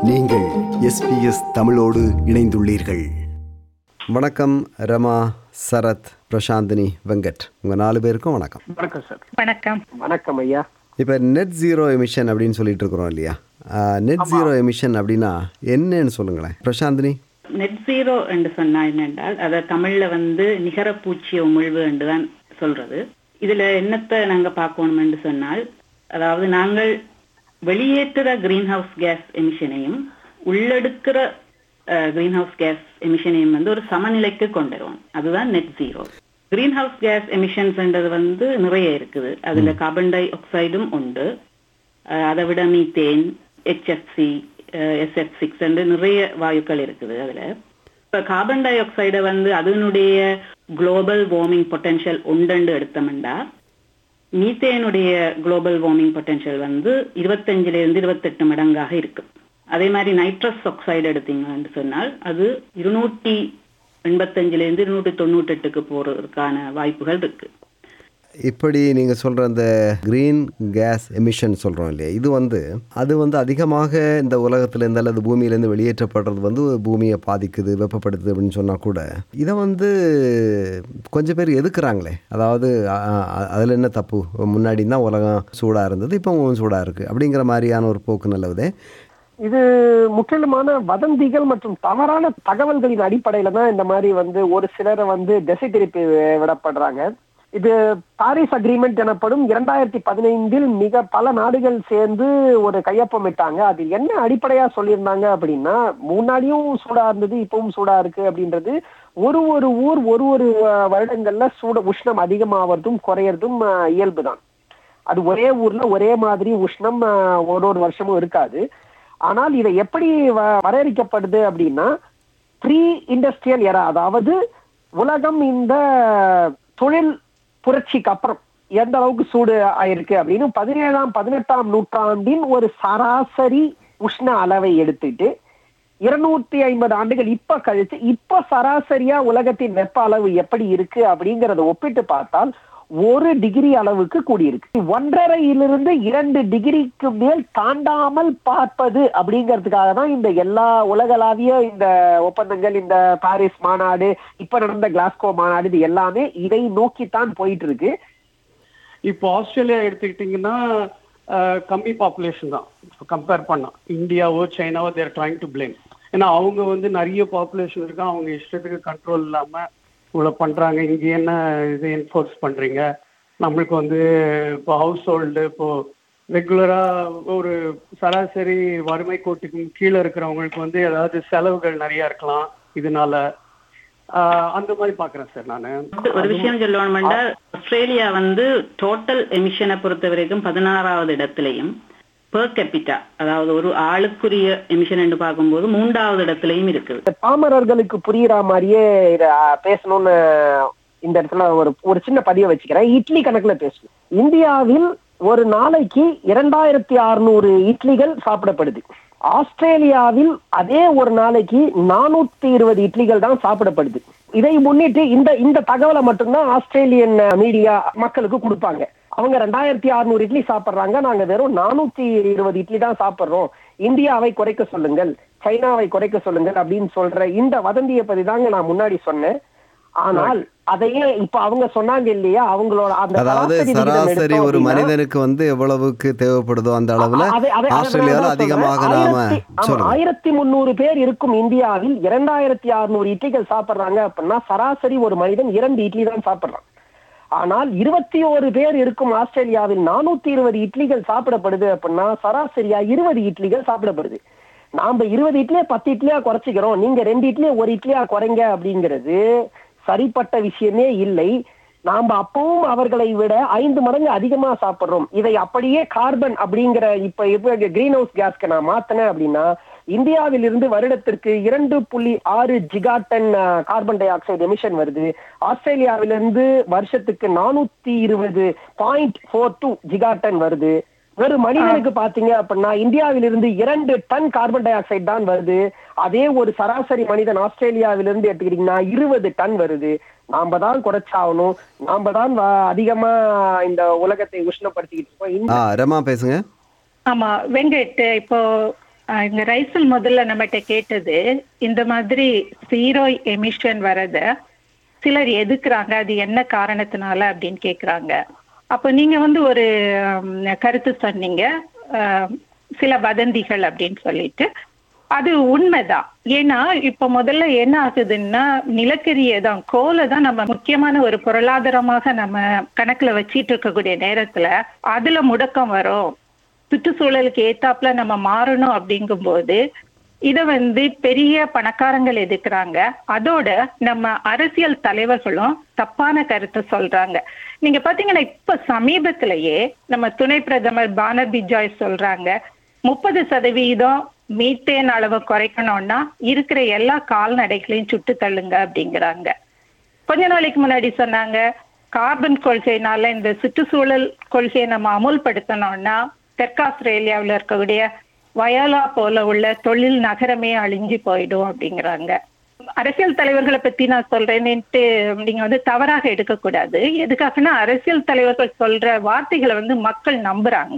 நீங்கள் எஸ்பிஎஸ் தமிழோடு இணைந்துள்ளீர்கள் வணக்கம் ரமா சரத் பிரசாந்தினி வெங்கட் உங்கள் நாலு பேருக்கும் வணக்கம் வணக்கம் சார் வணக்கம் வணக்கம் ஐயா இப்போ நெட் ஜீரோ எமிஷன் அப்படின்னு சொல்லிட்டு இருக்கிறோம் இல்லையா நெட் ஜீரோ எமிஷன் அப்படின்னா என்னன்னு சொல்லுங்களேன் பிரசாந்தினி நெட் ஜீரோ என்று சொன்னா என்னென்றால் அதை தமிழ்ல வந்து நிகர பூச்சிய உமிழ்வு என்று தான் சொல்றது இதுல என்னத்தை நாங்க பார்க்கணும் என்று சொன்னால் அதாவது நாங்கள் வெளியேற்றுற கிரீன் ஹவுஸ் கேஸ் எமிஷனையும் உள்ளெடுக்கிற கிரீன் ஹவுஸ் கேஸ் எமிஷனையும் வந்து ஒரு சமநிலைக்கு கொண்டு வருவோம் அதுதான் net zero greenhouse gas எமிஷன்ஸ்ன்றது வந்து நிறைய இருக்குது அதுல கார்பன் டை ஆக்சைடும் உண்டு அஹ் அதை விட மீத்தேன் ஹெச்எஃப்சி எஸ்எஃப் சிக்ஸ் நிறைய வாயுக்கள் இருக்குது அதுல இப்ப கார்பன் டை ஆக்சைடை வந்து அதனுடைய குளோபல் வார்மிங் பொட்டன்ஷியல் உண்டுன்னு எடுத்தோம்னா மீத்தேனுடைய குளோபல் வார்மிங் பொட்டன்ஷியல் வந்து இருபத்தஞ்சுல இருந்து இருபத்தெட்டு மடங்காக இருக்கு அதே மாதிரி நைட்ரஸ் ஆக்சைடு எடுத்தீங்கன்னு சொன்னால் அது இருநூற்றி எண்பத்தஞ்சுல இருந்து இருநூற்றி தொண்ணூற்றெட்டுக்கு போறதுக்கான வாய்ப்புகள் இருக்கு இப்படி நீங்கள் சொல்கிற அந்த க்ரீன் கேஸ் எமிஷன் சொல்கிறோம் இல்லையா இது வந்து அது வந்து அதிகமாக இந்த உலகத்துலேருந்து அல்லது பூமியிலேருந்து வெளியேற்றப்படுறது வந்து பூமியை பாதிக்குது வெப்பப்படுத்துது அப்படின்னு சொன்னால் கூட இதை வந்து கொஞ்சம் பேர் எதுக்குறாங்களே அதாவது அதில் என்ன தப்பு முன்னாடி தான் உலகம் சூடாக இருந்தது இப்போவும் சூடாக இருக்குது அப்படிங்கிற மாதிரியான ஒரு போக்கு நல்லதே இது முற்றிலுமான வதந்திகள் மற்றும் தவறான தகவல்களின் அடிப்படையில தான் இந்த மாதிரி வந்து ஒரு சிலரை வந்து திசை திருப்பி விடப்படுறாங்க இது பாரிஸ் அக்ரிமெண்ட் எனப்படும் இரண்டாயிரத்தி பதினைந்தில் மிக பல நாடுகள் சேர்ந்து ஒரு கையொப்பமிட்டாங்க அது என்ன அடிப்படையா சொல்லியிருந்தாங்க அப்படின்னா முன்னாடியும் சூடா இருந்தது இப்பவும் சூடா இருக்கு அப்படின்றது ஒரு ஒரு ஊர் ஒரு ஒரு அஹ், வருடங்கள்ல சூட உஷ்ணம் அதிகமாவதும் குறையறதும் அஹ், இயல்புதான் அது ஒரே ஊர்ல ஒரே மாதிரி உஷ்ணம் அஹ், ஒரு ஒரு வருஷமும் இருக்காது ஆனால் இதை எப்படி வ- வரையறுக்கப்படுது அப்படின்னா ப்ரீ இண்டஸ்ட்ரியல் எரா அதாவது உலகம் இந்த தொழில் புரட்சிக்கு அப்புறம் எந்த அளவுக்கு சூடு ஆயிருக்கு அப்படின்னு பதினேழாம் பதினெட்டாம் நூற்றாண்டின் ஒரு சராசரி உஷ்ண அளவை எடுத்துட்டு இருநூத்தி ஐம்பது ஆண்டுகள் இப்ப கழிச்சு இப்ப சராசரியா உலகத்தின் வெப்ப அளவு எப்படி இருக்கு அப்படிங்கறத ஒப்பிட்டு பார்த்தால் ஒரு டிகிரி அளவுக்கு கூடியிருக்கு ஒன்றரையிலிருந்து இரண்டு டிகிரிக்கு மேல் தாண்டாமல் பார்ப்பது அப்படிங்கிறதுக்காக தான் இந்த எல்லா உலகளாவிய இந்த ஒப்பந்தங்கள் இந்த பாரிஸ் மாநாடு இப்ப நடந்த கிளாஸ்கோ மாநாடு இது எல்லாமே இதை நோக்கித்தான் போயிட்டு இருக்கு இப்போ ஆஸ்திரேலியா எடுத்துக்கிட்டிங்கன்னா அஹ், கம்மி பாப்புலேஷன் தான் கம்பேர் பண்ணா இந்தியாவோ சைனாவோ தேர் ட்ரைங் டு பிளேம் ஏன்னா அவங்க வந்து நிறைய பாப்புலேஷன் இருக்கு அவங்க இஷ்டத்துக்கு கண்ட்ரோல் இல்லாம இவ்வளவு பண்றாங்க இங்க என்ன இது என்ஃபோர்ஸ் பண்றீங்க நம்மளுக்கு வந்து இப்போ ஹவுஸ் ஹோல்டு இப்போ ரெகுலரா ஒரு சராசரி வறுமை கோட்டுக்கு கீழே இருக்கிறவங்களுக்கு வந்து ஏதாவது செலவுகள் நிறைய இருக்கலாம் இதனால ஆஹ், அந்த மாதிரி பாக்குறேன் சார் நானு ஒரு விஷயம் சொல்லணும்னா ஆஸ்திரேலியா வந்து டோட்டல் எமிஷனை பொறுத்த வரைக்கும் பதினாறாவது இடத்திலையும் பெர் கேபிட்டா அதாவது ஒரு ஆளுக்குரிய எமிஷன் என்று பார்க்கும்போது மூன்றாவது இடத்திலையும் இருக்குது இந்த பாமரர்களுக்கு புரியுற மாதிரியே இத அஹ், பேசணும்னு இந்த இடத்துல ஒரு ஒரு சின்ன பதிவை வச்சுக்கிறேன் இட்லி கணக்குல பேசுவோம் இந்தியாவில் ஒரு நாளைக்கு இரண்டாயிரத்தி அறுநூறு இட்லிகள் சாப்பிடப்படுது ஆஸ்திரேலியாவில் அதே ஒரு நாளைக்கு நானூத்தி இருபது இட்லிகள் தான் சாப்பிடப்படுது இதை முன்னிட்டு இந்த இந்த தகவலை மட்டும்தான் ஆஸ்திரேலியன் மீடியா மக்களுக்கு கொடுப்பாங்க அவங்க ரெண்டாயிரத்தி அறுநூறு இட்லி சாப்பிடுறாங்க நாங்க வெறும் நானூத்தி இருபது இட்லி தான் சாப்பிடுறோம் இந்தியாவை குறைக்க சொல்லுங்கள் சைனாவை குறைக்க சொல்லுங்கள் அப்படின்னு சொல்ற இந்த வதந்தியை பத்தி தாங்க நான் முன்னாடி சொன்னேன் ஆனால் அதையே இப்ப அவங்க சொன்னாங்க இல்லையா அவங்களோட அந்த அதாவது சராசரி விகிதம் சராசரி எடுத்தோம் ஒரு அப்படின்னா, மனிதனுக்கு வந்து எவ்வளவுக்கு தேவைப்படுதோ அந்த அளவில் அது- அது- அது ஆஸ்திரேலியாவில் நான் அதிகமாக சொல்றேன். நாம ஆயிரத்தி- ஆமா, சொல்லுங்க ஆயிரத்தி முந்நூறு பேர் இருக்கும் இந்தியாவில் இரண்டாயிரத்தி அறுநூறு இட்லிகள் சாப்பிடுறாங்க அப்படின்னா சராசரி ஒரு மனிதன் இரண்டு இட்லி தான் சாப்பிடுறான் ஆனால் இருபத்தி ஓரு பேர் இருக்கும் ஆஸ்திரேலியாவில் நானூத்தி இருபது இட்லிகள் சாப்பிடப்படுது அப்படின்னா சராசரியா இருபது இட்லிகள் சாப்பிடப்படுது நாம இருபது இட்லியா பத்து இட்லியா குறைச்சிக்கிறோம் நீங்க ரெண்டு இட்லியா ஒரு இட்லியா குறைங்க அப்படிங்கிறது சரிப்பட்ட விஷயமே இல்லை நாம அப்பவும் அவர்களை விட ஐந்து மடங்கு அதிகமா சாப்பிடுறோம் இதை அப்படியே கார்பன் அப்படிங்கிற இப்ப இப்ப கிரீன் ஹவுஸ் கேஸ்க்கு நான் மாத்தினேன் அப்படின்னா இந்தியாவில் இருந்து வருடத்திற்கு இரண்டு புள்ளி ஆறு gigaton carbon dioxide emission வருது ஆஸ்திரேலியாவிலிருந்து வருஷத்துக்கு நானூத்தி இருபது பாயிண்ட் ஃபோர் டூ ஜிகாட்டன் வருது ஒரு மனிதனுக்கு பாத்தீங்க அப்படின்னா இந்தியாவிலிருந்து இரண்டு டன் கார்பன் டை ஆக்சைடு தான் வருது அதே ஒரு சராசரி மனிதன் ஆஸ்திரேலியாவிலிருந்து எடுத்துக்கிட்டீங்கன்னா இருபது டன் வருது நாம தான் குறைச்சாகணும் நாம தான் வ- அதிகமா இந்த உலகத்தை உஷ்ணப்படுத்திக்கிட்டு இருக்கோம் இந்த ஆ ரமா பேசுங்க ஆமா வெங்கட் இப்போ ஆஹ் இந்த ரைசல் முதல்ல நம்மகிட்ட கேட்டது இந்த மாதிரி ஜீரோ எமிஷன் வரத சிலர் எதுக்குறாங்க அது என்ன காரணத்தினால அப்படின்னு கேக்குறாங்க அப்ப நீங்க வந்து ஒரு ஹம், கருத்து சொன்னீங்க ஆஹ், சில வதந்திகள் அப்படின்னு சொல்லிட்டு அது உண்மைதான் ஏன்னா இப்ப முதல்ல என்ன ஆகுதுன்னா நிலக்கரியை தான் கோலை தான் நம்ம முக்கியமான ஒரு பொருளாதாரமாக நம்ம கணக்குல வச்சிட்டு இருக்கக்கூடிய நேரத்துல அதுல முடக்கம் வரும் சுற்றுச்சூழலுக்கு ஏத்தாப்புல நம்ம மாறணும் அப்படிங்கும்போது இத வந்து பெரிய பணக்காரங்கள் எதிர்க்கிறாங்க அதோட நம்ம அரசியல் தலைவர்களும் தப்பான கருத்தை சொல்றாங்க நீங்க பாத்தீங்கன்னா இப்ப சமீபத்திலேயே நம்ம துணை பிரதமர் பானர்பி ஜாய் சொல்றாங்க முப்பது சதவீதம் மீத்தேன் அளவை குறைக்கணும்னா இருக்கிற எல்லா கால்நடைகளையும் சுட்டு தள்ளுங்க அப்படிங்கிறாங்க கொஞ்ச நாளைக்கு முன்னாடி சொன்னாங்க கார்பன் கொள்கையினால இந்த சுற்றுச்சூழல் கொள்கையை நம்ம அமுல்படுத்தணும்னா தெற்கு ஆஸ்திரேலியாவில் இருக்கக்கூடிய வயலா போல உள்ள தொழில் நகரமே அழிஞ்சு போயிடும் அப்படிங்கிறாங்க அரசியல் தலைவர்களை பத்தி நான் சொல்றேன்னுட்டு நீங்க வந்து தவறாக எடுக்கக்கூடாது எதுக்காகனா அரசியல் தலைவர்கள் சொல்ற வார்த்தைகளை வந்து மக்கள் நம்புறாங்க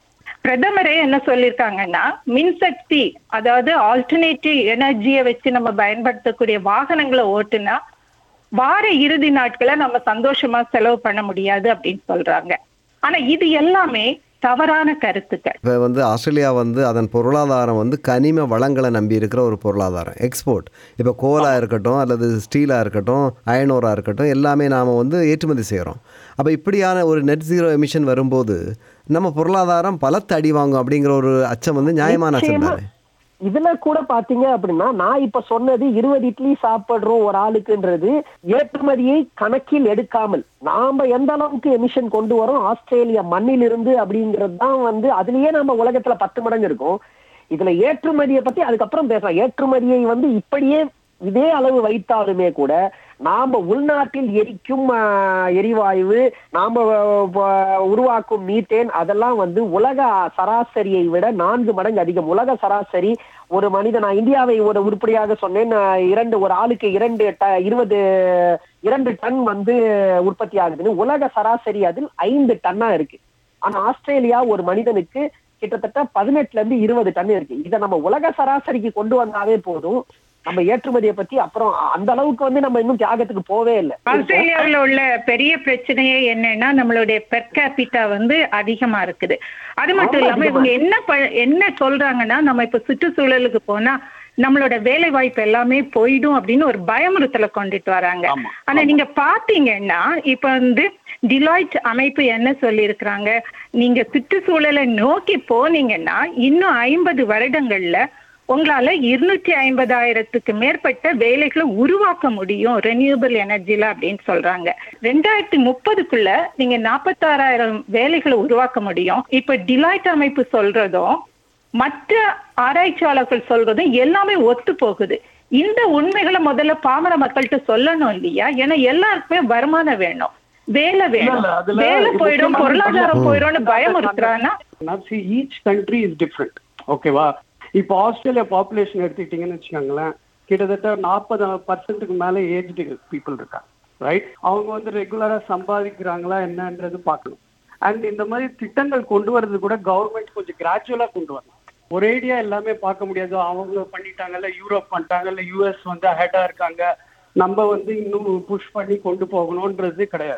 பிரதமரே என்ன சொல்லியிருக்காங்கன்னா மின்சக்தி அதாவது ஆல்டர்னேட்டிவ் எனர்ஜியை வச்சு நம்ம பயன்படுத்தக்கூடிய வாகனங்களை ஓட்டுனா வார இறுதி நாட்களை நம்ம சந்தோஷமா செலவு பண்ண முடியாது அப்படின்னு சொல்றாங்க ஆனா இது எல்லாமே தவறான கருத்துக்கள் இப்போ வந்து ஆஸ்திரேலியா வந்து அதன் பொருளாதாரம் வந்து கனிம வளங்களை நம்பி இருக்கிற ஒரு பொருளாதாரம் எக்ஸ்போர்ட் இப்போ கோலாக இருக்கட்டும் அல்லது ஸ்டீலாக இருக்கட்டும் அயனோராக இருக்கட்டும் எல்லாமே நாம் வந்து ஏற்றுமதி செய்கிறோம் அப்போ இப்படியான ஒரு நெட் ஜீரோ எமிஷன் வரும்போது நம்ம பொருளாதாரம் பலத்த அடி வாங்கும் அப்படிங்கிற ஒரு அச்சம் வந்து நியாயமான அச்சம் நிச்சயமா. தானே இதுல கூட பாத்தீங்க அப்படின்னா நான் இப்ப சொன்னது இருபது இட்லி சாப்பிடுறோம் ஒரு ஆளுக்குன்றது ஏற்றுமதியை கணக்கில் எடுக்காமல் நாம எந்த அளவுக்கு எமிஷன் கொண்டு வரோம் ஆஸ்திரேலியா மண்ணில் இருந்து அப்படிங்கிறது தான் வந்து அதுலயே நம்ம உலகத்துல பத்து மடங்கு இருக்கும் இதுல ஏற்றுமதியை பத்தி அதுக்கப்புறம் பேசலாம் ஏற்றுமதியை வந்து இப்படியே இதே அளவு வைத்தாலுமே கூட நாம உள்நாட்டில் எரிக்கும் ஆஹ், எரிவாயு நாம ஆஹ், உருவாக்கும் மீத்தேன் அதெல்லாம் வந்து உலக சராசரியை விட நான்கு மடங்கு அதிகம் உலக சராசரி ஒரு மனிதன் நான் இந்தியாவை ஒரு உருப்படியாக சொன்னேன் நான் இரண்டு ஒரு ஆளுக்கு இரண்டு ட- இருபது இரண்டு டன் வந்து உற்பத்தி ஆகுதுன்னு உலக சராசரி அதில் ஐந்து டன்னா இருக்கு ஆனா ஆஸ்திரேலியா ஒரு மனிதனுக்கு கிட்டத்தட்ட பதினெட்டுல இருந்து இருபது டன் இருக்கு இதை நம்ம உலக சராசரிக்கு கொண்டு வந்தாவே போதும் நம்ம ஏற்றுமதியை பத்தி அப்புறம் அந்த அளவுக்கு வந்து நம்ம இன்னும் தியாகத்துக்கு போவே இல்லை ஆஸ்திரேலியாவில் உள்ள பெரிய பிரச்சனையே என்னன்னா நம்மளுடைய பெர் கேபிட்டா வந்து அதிகமா இருக்குது அது மட்டும் ஆமா, இல்லாம அதிகமா இவங்க என்ன ப- என்ன சொல்றாங்கன்னா நம்ம இப்ப சுற்றுச்சூழலுக்கு போனா நம்மளோட வேலை வாய்ப்பு எல்லாமே போயிடும் அப்படின்னு ஒரு பயமுறுத்தலை கொண்டுட்டு வராங்க ஆமா, ஆனா நீங்க பாத்தீங்கன்னா இப்ப வந்து டிலாய்ட் அமைப்பு என்ன சொல்லியிருக்கிறாங்க நீங்க சுற்றுச்சூழலை நோக்கி போனீங்கன்னா இன்னும் ஐம்பது வருடங்கள்ல உங்களால இருநூற்றி ஐம்பதாயிரத்துக்கு மேற்பட்ட வேலைகளை உருவாக்க முடியும் ரெனியூபிள் எனர்ஜில அப்படின்னு சொல்றாங்க ரெண்டாயிரத்தி முப்பதுக்குள்ள நீங்க நாற்பத்தாறாயிரம் வேலைகளை உருவாக்க முடியும் இப்ப டிலாய்ட் அமைப்பு சொல்றதும் மற்ற ஆராய்ச்சியாளர்கள் சொல்றதும் எல்லாமே ஒத்து போகுது இந்த உண்மைகளை முதல்ல பாமர மக்கள்கிட்ட சொல்லணும் இல்லையா ஏன்னா எல்லாருக்குமே வருமானம் வேணும் வேலை வேணும் இல்ல, அதுல வேலை போயிடும் முக்கியமான பொருளாதாரம் விஷயம் போயிடும்னு பயமுறுத்துறான்னா see each country is different ஓகேவா இப்போ ஆஸ்திரேலியா பாப்புலேஷன் எடுத்துக்கிட்டீங்கன்னு வச்சுக்கோங்களேன் கிட்டத்தட்ட நாற்பது பர்சன்ட்டுக்கு மேல ஏஜ்டு பீப்புள் இருக்காங்க ரைட் அவங்க வந்து ரெகுலரா சம்பாதிக்கிறாங்களா என்னன்றது பார்க்கணும் அண்ட் இந்த மாதிரி திட்டங்கள் கொண்டு வர்றது கூட கவர்மெண்ட் கொஞ்சம் கிராஜுவலா கொண்டு வரணும் ஒரேடியா எல்லாமே பார்க்க முடியாது அவங்க பண்ணிட்டாங்கல்ல யூரோப் பண்ணிட்டாங்கல்ல யூஎஸ் வந்து அஹெடா இருக்காங்க நம்ம வந்து இன்னும் புஷ் பண்ணி கொண்டு போகணும்ன்றது கிடையாது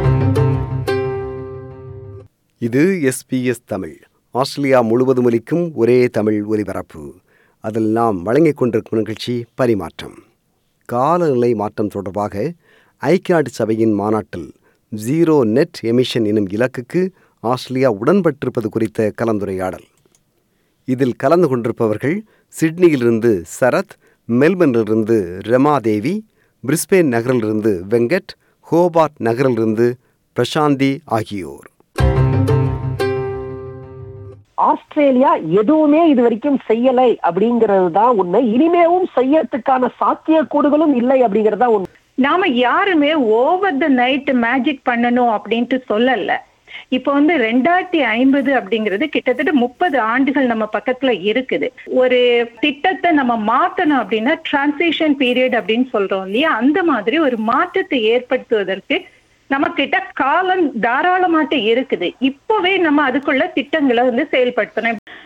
இது எஸ்பிஎஸ் தமிழ் ஆஸ்திரேலியா முழுவதும் ஒலிக்கும் ஒரே தமிழ் ஒலிபரப்பு அதில் நாம் வழங்கிக் கொண்டிருக்கும் நிகழ்ச்சி பரிமாற்றம் காலநிலை மாற்றம் தொடர்பாக ஐக்கிய நாடு சபையின் மாநாட்டில் ஜீரோ நெட் எமிஷன் எனும் இலக்குக்கு ஆஸ்திரேலியா உடன்பட்டிருப்பது குறித்த கலந்துரையாடல் இதில் கலந்து கொண்டிருப்பவர்கள் சிட்னியிலிருந்து சரத் மெல்பர்னிலிருந்து ரமாதேவி பிரிஸ்பேன் நகரிலிருந்து வெங்கட் ஹோபார்ட் நகரிலிருந்து பிரசாந்தி ஆகியோர் ஆஸ்திரேலியா எதுவுமே இது வரைக்கும் செய்யலை அப்படிங்கிறது தான் உண்மை இனிமேவும் செய்யறதுக்கான சாத்தியக்கூறுகளும் இல்லை அப்படிங்கிறது தான் உண்மை நாம யாருமே ஓவர் த நைட் மேஜிக் பண்ணணும் அப்படின்ட்டு சொல்லல இப்ப வந்து ரெண்டாயிரத்தி ஐம்பது அப்படிங்கிறது கிட்டத்தட்ட முப்பது ஆண்டுகள் நம்ம பக்கத்துல இருக்குது ஒரு திட்டத்தை நம்ம மாத்தணும் அப்படின்னா டிரான்சிஷன் பீரியட் அப்படின்னு சொல்றோம் இல்லையா அந்த மாதிரி ஒரு மாற்றத்தை ஏற்படுத்துவதற்கு நம்ம கிட்ட காலம் தாராளமாட்டு இருக்குது இப்பவே நம்ம அதுக்குள்ள திட்டங்களை வந்து செயல்படுத்தணும்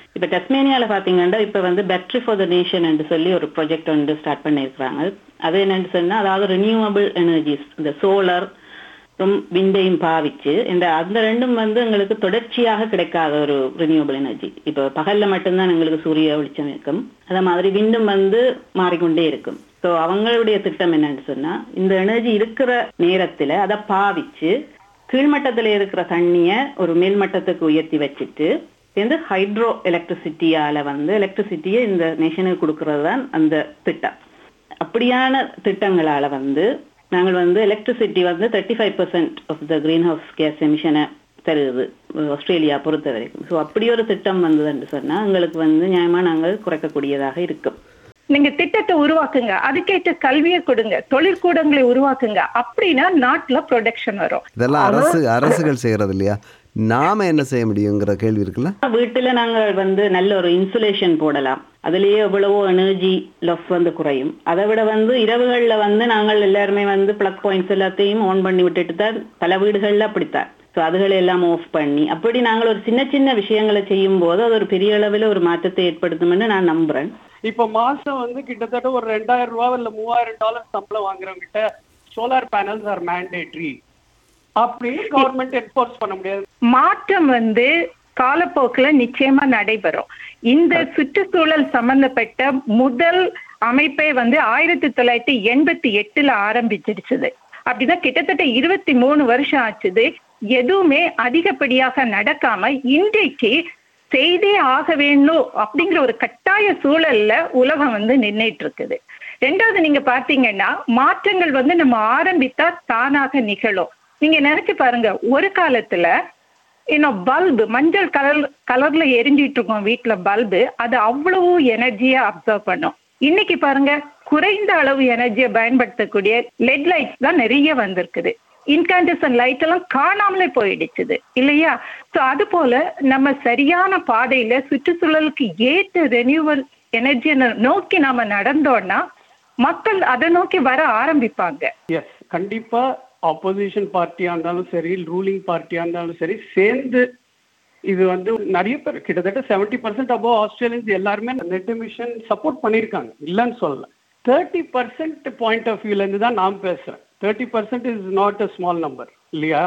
இப்ப டஸ்மேனியால பாத்தீங்கன்னா இப்ப வந்து பேட்டரி ஃபார் த நேஷன் என்று சொல்லி ஒரு ப்ராஜெக்ட் வந்து ஸ்டார்ட் பண்ணியிருக்கிறாங்க அது என்னன்னு சொன்னா அதாவது ரினியூவபிள் எனர்ஜிஸ் இந்த சோலார் விண்டையும் பாவிச்சு இந்த அந்த ரெண்டும் வந்து எங்களுக்கு தொடர்ச்சியாக கிடைக்காத ஒரு ரினியூவபிள் எனர்ஜி இப்போ பகல்ல மட்டும்தான் எங்களுக்கு சூரிய வெளிச்சம் இருக்கும் அதே மாதிரி விண்டும் வந்து மாறிக்கொண்டே இருக்கும் ஸோ அவங்களுடைய திட்டம் என்னன்னு சொன்னா இந்த எனர்ஜி இருக்கிற நேரத்துல அதை பாவிச்சு கீழ்மட்டத்துல இருக்கிற தண்ணிய ஒரு மேல்மட்டத்துக்கு உயர்த்தி வச்சுட்டு சேர்ந்து ஹைட்ரோ எலக்ட்ரிசிட்டியால வந்து எலக்ட்ரிசிட்டியை இந்த நேஷனுக்கு கொடுக்கறது தான் அந்த திட்டம் அப்படியான திட்டங்களால வந்து நாங்கள் வந்து எலக்ட்ரிசிட்டி வந்து thirty five percent of the greenhouse gas எமிஷனை தருது ஆஸ்திரேலியா பொறுத்த வரைக்கும் ஸோ அப்படி ஒரு திட்டம் வந்ததுன்னு சொன்னா எங்களுக்கு வந்து நியாயமா நாங்கள் குறைக்கக்கூடியதாக இருக்கும் நீங்க திட்டத்தை உருவாக்குங்க அதுக்கேற்ற கல்வியை கொடுங்க தொழிற்கூடங்களை உருவாக்குங்க அப்படின்னா நாட்டுல ப்ரொடக்ஷன் வரும் இதெல்லாம் அரசு அரசுகள் செய்கிறது இல்லையா நாம என்ன செய்ய முடியுங்கிற கேள்வி இருக்குல்ல வீட்டுல நாங்கள் வந்து நல்ல ஒரு இன்சுலேஷன் போடலாம் அதுலயே எவ்வளவோ எனர்ஜி லாஸ் வந்து குறையும் அதை விட வந்து இரவுகள்ல வந்து நாங்கள் எல்லாருமே வந்து பிளக் பாயிண்ட்ஸ் எல்லாத்தையும் ஆன் பண்ணி விட்டுட்டு தான் பல வீடுகள்ல அப்படித்தான் ஸோ அதுகளை எல்லாம் ஆஃப் பண்ணி அப்படி நாங்கள் ஒரு சின்ன சின்ன விஷயங்களை செய்யும் போது அது ஒரு பெரிய அளவில் ஒரு மாற்றத்தை ஏற்படுத்தும்னு நான் நம்புறேன் இப்ப மாசம் வந்து கிட்டத்தட்ட ஒரு ரெண்டாயிரம் ரூபாய் இல்ல மூவாயிரம் டாலர் சம்பளம் வாங்குறவங்க கிட்ட சோலார் பேனல்ஸ் ஆர் மேண்டேட்ரி அப்படின்னு கவர்மெண்ட் என்ஃபோர்ஸ் பண்ண முடியாது மாற்றம் வந்து காலப்போக்குல நிச்சயமா நடைபெறும் இந்த சுற்றுச்சூழல் சம்பந்தப்பட்ட முதல் அமைப்பை வந்து ஆயிரத்தி தொள்ளாயிரத்தி எண்பத்தி எட்டுல ஆரம்பிச்சிருச்சுது அப்படின்னா கிட்டத்தட்ட இருபத்தி மூணு வருஷம் ஆச்சுது எதுவுமே அதிகப்படியாக நடக்காம இன்றைக்கு செய்தே ஆக வேணும் அப்படிங்கிற ஒரு கட்டாய சூழல்ல உலகம் வந்து நின்னுட்டு இருக்குது ரெண்டாவது நீங்க பாத்தீங்கன்னா மாற்றங்கள் வந்து நம்ம ஆரம்பித்தா தானாக நிகழும் நீங்க நினைச்சு பாருங்க ஒரு காலத்துல இன்னும் பல்பு மஞ்சள் கலர் கலர்ல எரிஞ்சிட்டு இருக்கோம் வீட்டுல பல்பு அது அவ்வளவு எனர்ஜியா அப்சர்வ் பண்ணும் இன்னைக்கு பாருங்க குறைந்த அளவு எனர்ஜியை பயன்படுத்தக்கூடிய லெட் லைட்ஸ் தான் நிறைய வந்திருக்குது இன்கான்டசன் லைட் எல்லாம் காணாமலே போயிடுச்சுது இல்லையா சோ அது போல நம்ம சரியான பாதையில சுற்றுச்சூழலுக்கு ஏற்ற ரெனியூவல் எனர்ஜியை நோக்கி நாம நடந்தோம்னா மக்கள் அதை நோக்கி வர ஆரம்பிப்பாங்க எஸ் கண்டிப்பா ஆப்போசிஷன் பார்ட்டியா இருந்தாலும் சரி ரூலிங் பார்ட்டியா இருந்தாலும் சரி சேர்ந்து இது வந்து நிறைய பேர் கிட்டத்தட்ட செவன்டி பர்சன்ட் அபோவ் ஆஸ்திரேலியன்ஸ் எல்லாருமே நெட் எமிஷன் சப்போர்ட் பண்ணியிருக்காங்க இல்லைன்னு சொல்லல தேர்ட்டி பர்சன்ட் பாயிண்ட் ஆஃப் வியூல இருந்து தான் நான் பேசுறேன் thirty percent is not a small number இல்லையா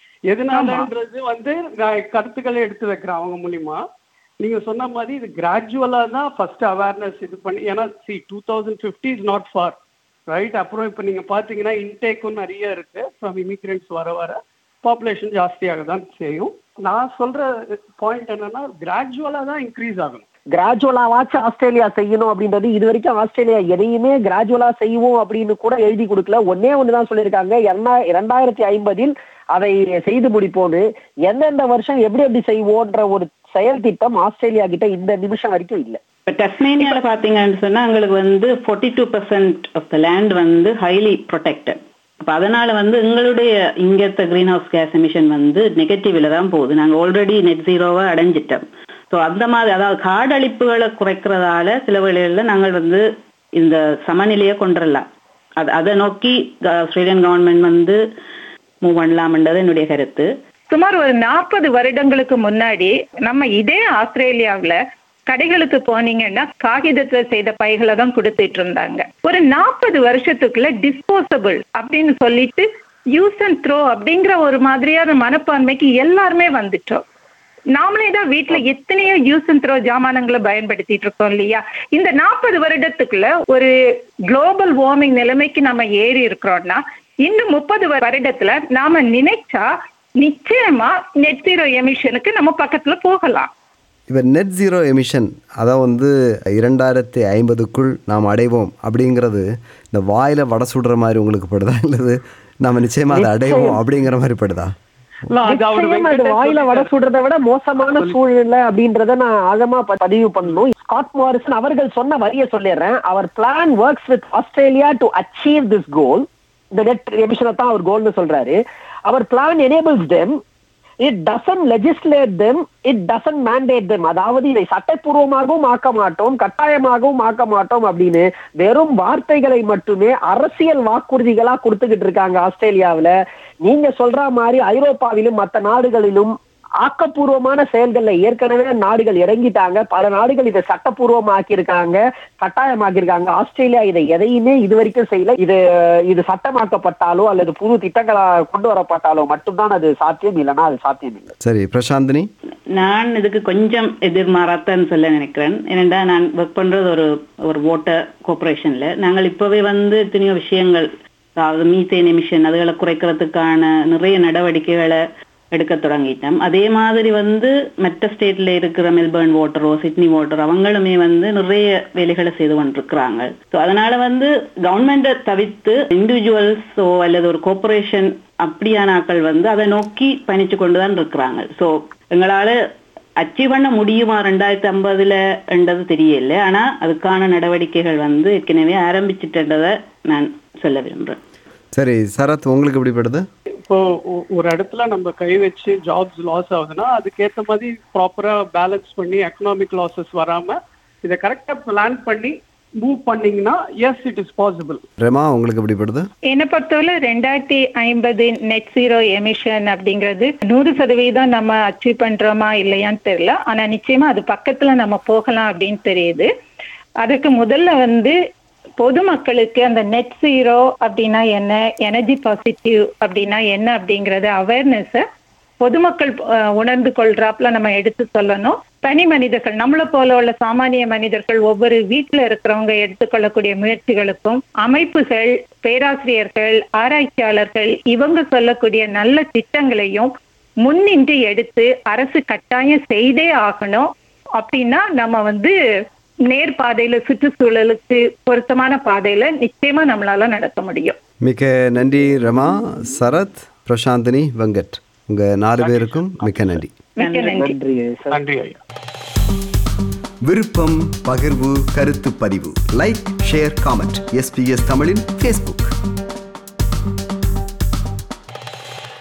எதனாலன்றது வந்து நான் கருத்துக்களை எடுத்து வைக்கிறேன் அவங்க மூலியமா நீங்க சொன்ன மாதிரி இது கிராஜுவலா தான் ஃபர்ஸ்ட் அவேர்னஸ் இது பண்ணி ஏன்னா see two thousand fifty is not far right அப்புறம் இப்போ நீங்க பாத்தீங்கன்னா இன்டேக்கும் நிறைய இருக்கு ஃப்ரம் இமிகிரண்ட்ஸ் வர வர பாப்புலேஷன் ஜாஸ்தியாக தான் செய்யும் நான் சொல்ற பாயிண்ட் என்னன்னா கிராஜுவலா தான் இன்க்ரீஸ் ஆகணும் கிராஜுவலாவாச்சும் ஆஸ்திரேலியா செய்யணும் அப்படின்றது இது வரைக்கும் ஆஸ்திரேலியா எதையுமே கிராஜுவலா செய்வோம் அப்படின்னு கூட எழுதி கொடுக்கல ஒன்னே ஒண்ணுதான் சொல்லியிருக்காங்க இரண்டா- இரண்டாயிரத்தி ஐம்பதில் அதை செய்து முடிப்போம்னு எந்தெந்த வருஷம் எப்படி எப்படி செய்வோன்ற ஒரு செயல் திட்டம் ஆஸ்திரேலியா கிட்ட இந்த நிமிஷம் வரைக்கும் இல்ல இப்போ டஸ்மேனியால பாத்தீங்கன்னு சொன்னா எங்களுக்கு வந்து 42% two percent of the land வந்து ஹைலி ப்ரொடெக்டட் அப்ப அதனால வந்து எங்களுடைய இங்கத்த கிரீன் ஹவுஸ் கேஸ் எமிஷன் வந்து நெகட்டிவ்ல தான் போகுது நாங்க ஆல்ரெடி நெட் ஜீரோவை அடைஞ்சிட்டோம் ஸோ அந்த மாதிரி அதாவது காடழிப்புகளை குறைக்கிறதால சில வேளைகளில் நாங்கள் வந்து இந்த சமநிலையை கொண்டுரலாம் அது அதை நோக்கி ஆஸ்திரேலியன் கவர்மெண்ட் வந்து மூவ் பண்ணலாம்ன்றது என்னுடைய கருத்து சுமார் ஒரு நாற்பது வருடங்களுக்கு முன்னாடி நம்ம இதே ஆஸ்திரேலியாவுல கடைகளுக்கு போனீங்கன்னா காகிதத்துல செய்த பைகளை தான் கொடுத்துட்டு இருந்தாங்க ஒரு நாற்பது வருஷத்துக்குள்ள டிஸ்போசபிள் அப்படின்னு சொல்லிட்டு யூஸ் அண்ட் த்ரோ அப்படிங்கிற ஒரு மாதிரியான மனப்பான்மைக்கு எல்லாருமே வந்துட்டோம் நாமளே தான் வீட்டுல எத்தனையோ யூஸ் அண்ட் த்ரோ ஜாமானங்களை பயன்படுத்திட்டு இருக்கோம் இல்லையா இந்த நாற்பது வருடத்துக்குள்ள ஒரு குளோபல் வார்மிங் நிலைமைக்கு நம்ம ஏறி இருக்கிறோம்னா இன்னும் முப்பது வருடத்துல நாம நினைச்சா நிச்சயமா நெட் ஜீரோ எமிஷனுக்கு நம்ம பக்கத்துல போகலாம் இப்போ நெட் ஜீரோ எமிஷன் அதை வந்து இரண்டாயிரத்தி ஐம்பதுக்குள் நாம் அடைவோம் அப்படிங்கிறது இந்த வாயில் வடை சுடுற மாதிரி உங்களுக்கு படுதா இல்லது நம்ம நிச்சயமாக அதை அடைவோம் அப்படிங்கிற மாதிரி படுதா இல்ல, அது அவர் நிச்சயமா இது வெங்கடேஷ் வாயில வட சொல்லிட்டாரு. சுடுறதை விட மோசமான சூழ்நிலை அப்படின்றத நான் ஆழமா ப- பதிவு பண்ணணும் ஸ்காட் மாரிசன் அவர்கள் சொன்ன வரிய சொல்லிடுறேன் அவர் plan works with Australia to achieve this goal இந்த நெட் எமிஷனை தான் அவர் கோல்னு சொல்றாரு அவர் plan enables them it doesn't legislate them it doesn't mandate them அதாவது இதை சட்டப்பூர்வமாகவும் ஆக்க மாட்டோம் கட்டாயமாகவும் ஆக்க மாட்டோம் அப்படின்னு வெறும் வார்த்தைகளை மட்டுமே அரசியல் வாக்குறுதிகளா கொடுத்துக்கிட்டு இருக்காங்க ஆஸ்திரேலியாவுல நீங்க சொல்ற மாதிரி ஐரோப்பாவிலும் மற்ற நாடுகளிலும் ஆக்கப்பூர்வமான செயல்கள்ல ஏற்கனவே நாடுகள் இறங்கிட்டாங்க பல நாடுகள் இதை சட்டப்பூர்வமாக்கி இருக்காங்க கட்டாயமாக்கி இருக்காங்க ஆஸ்திரேலியா இதை எதையுமே இது வரைக்கும் செய்யல இது இது சட்டமாக்கப்பட்டாலோ அல்லது புது திட்டங்களா கொண்டு வரப்பட்டாலோ மட்டும்தான் அது சாத்தியம் இல்லைன்னா அது சாத்தியம் இல்லை சரி பிரசாந்தினி நான் இதுக்கு கொஞ்சம் எதிர்மாறாத்தான் சொல்ல நினைக்கிறேன் ஏனென்றா நான் ஒர்க் பண்றது ஒரு ஒரு வாட்டர் கோஆபரேஷன்ல நாங்கள் இப்பவே வந்து எத்தனையோ விஷயங்கள் அதாவது மீத்தேன் எமிஷன் அதுகளை குறைக்கிறதுக்கான நிறைய நடவடிக்கைகளை எடுக்க தொடங்கிட்டோம் அதே மாதிரி வந்து மற்ற ஸ்டேட்ல இருக்கிற மெல்பர்ன் வாட்டரோ சிட்னி வாட்டர் அவங்களுமே வந்து நிறைய வேலைகளை செய்து கொண்டிருக்கிறாங்க ஸோ அதனால வந்து கவர்மெண்ட்டை தவிர்த்து இண்டிவிஜுவல்ஸோ அல்லது ஒரு கோஆபரேஷன் அப்படியான ஆட்கள் வந்து அதை நோக்கி பயணிச்சு கொண்டுதான் இருக்கிறாங்க ஸோ எங்களால அச்சீவ் பண்ண முடியுமா ரெண்டாயிரத்தி ஐம்பதுல என்றது தெரியல ஆனா அதுக்கான நடவடிக்கைகள் வந்து ஏற்கனவே ஆரம்பிச்சிட்டதை நான் சொல்ல விரும்புறேன் சரி சரத் உங்களுக்கு எப்படிப்படுது இப்போ ஒ- ஒரு இடத்துல நம்ம கை வச்சு ஜாப்ஸ் லாஸ் ஆகுதுன்னா அதுக்கேத்த மாதிரி ப்ராப்பரா பேலன்ஸ் பண்ணி எக்கனாமிக் லாசஸ் வராம இதை கரெக்டா பிளான் பண்ணி மூவ் பண்ணீங்கன்னா yes it is possible Rema உங்களுக்கு எப்படிப்படுது என்னை பொறுத்தவரை ரெண்டாயிரத்தி ஐம்பது நெட் ஜீரோ எமிஷன் அப்படிங்கிறது நூறு சதவீதம் நம்ம அச்சீவ் பண்றோமா இல்லையான்னு தெரியல ஆனா நிச்சயமா அது பக்கத்துல நம்ம போகலாம் அப்படின்னு தெரியுது அதுக்கு முதல்ல வந்து பொதுமக்களுக்கு அந்த நெட் ஜீரோ அப்படின்னா என்ன எனர்ஜி பாசிட்டிவ் அப்படின்னா என்ன அப்படிங்கறது அவேர்னஸ் பொதுமக்கள் அஹ், உணர்ந்து கொள்றாப்புல நம்ம எடுத்து சொல்லணும் தனி மனிதர்கள் நம்மளை போல உள்ள சாமானிய மனிதர்கள் ஒவ்வொரு வீட்டுல இருக்கிறவங்க எடுத்துக்கொள்ளக்கூடிய முயற்சிகளுக்கும் அமைப்புகள் பேராசிரியர்கள் ஆராய்ச்சியாளர்கள் இவங்க சொல்லக்கூடிய நல்ல திட்டங்களையும் முன்னின்று எடுத்து அரசு கட்டாயம் செய்தே ஆகணும் அப்படின்னா நம்ம வந்து நேர் பாதையில சுற்றுச்சூழலுக்கு பொருத்தமான பாதையில நிச்சயமா நம்மளால நடக்க முடியும் மிக்க நன்றி ரமா சரத் பிரசாந்தினி வெங்கட் உங்க நாலு பேருக்கும் மிக்க நன்றி மிக்க நன்றி நன்றி சார் நன்றி ஐயா விருப்பம் பகிர்வு கருத்து பதிவு லைக் ஷேர் காமெண்ட் எஸ்பிஎஸ் தமிழின் ஃபேஸ்புக்